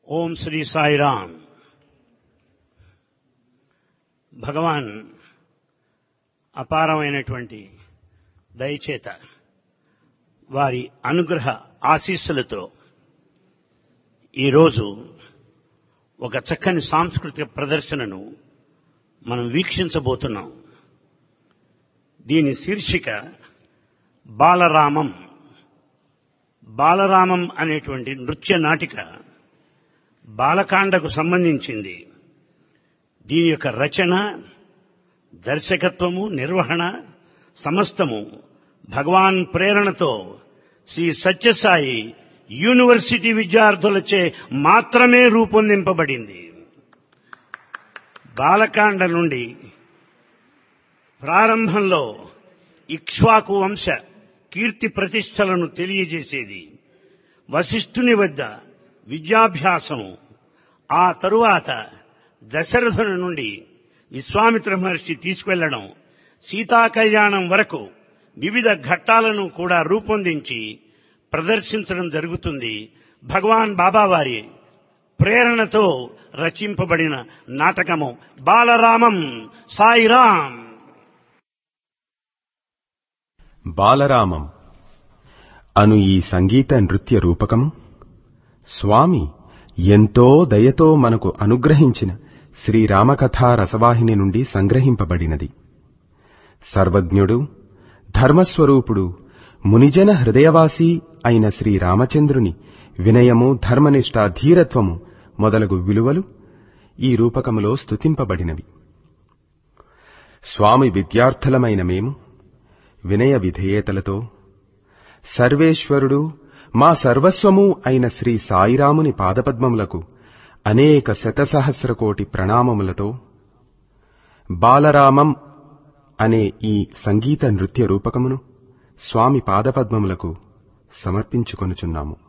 ఓం శ్రీ సాయిరామ్ భగవాన్ అపారమైనటువంటి దయచేత వారి అనుగ్రహ ఆశీస్సులతో ఈరోజు ఒక చక్కని సాంస్కృతిక ప్రదర్శనను మనం వీక్షించబోతున్నాం దీని శీర్షిక బాలరామం బాలరామం అనేటువంటి నృత్య నాటిక బాలకాండకు సంబంధించింది దీని యొక్క రచన దర్శకత్వము నిర్వహణ సమస్తము భగవాన్ ప్రేరణతో శ్రీ సత్యసాయి యూనివర్సిటీ విద్యార్థులచే మాత్రమే రూపొందింపబడింది బాలకాండ నుండి ప్రారంభంలో ఇక్ష్వాకు వంశ కీర్తి ప్రతిష్టలను తెలియజేసేది వశిష్ఠుని వద్ద విద్యాభ్యాసము ఆ తరువాత దశరథుని నుండి విశ్వామిత్ర మహర్షి తీసుకెళ్లడం సీతా కళ్యాణం వరకు వివిధ ఘట్టాలను కూడా రూపొందించి ప్రదర్శించడం జరుగుతుంది భగవాన్ బాబావారి ప్రేరణతో రచింపబడిన నాటకము బాలరామం సాయిరాం బాలరామం అను ఈ సంగీత నృత్య రూపకము స్వామి ఎంతో దయతో మనకు అనుగ్రహించిన శ్రీరామకథా రసవాహిని నుండి సంగ్రహింపబడినది సర్వజ్ఞుడు ధర్మస్వరూపుడు మునిజన హృదయవాసి అయిన శ్రీరామచంద్రుని వినయము ధర్మనిష్ట ధీరత్వము మొదలగు విలువలు ఈ రూపకములో స్తుతింపబడినవి స్వామి విద్యార్థులమైన మేము వినయ విధేయతలతో సర్వేశ్వరుడు మా సర్వస్వము అయిన శ్రీ సాయిరాముని పాదపద్మములకు అనేక శతసహస్ర కోటి ప్రణామములతో బాలరామం అనే ఈ సంగీత నృత్య రూపకమును స్వామి పాదపద్మములకు సమర్పించుకొనుచున్నాము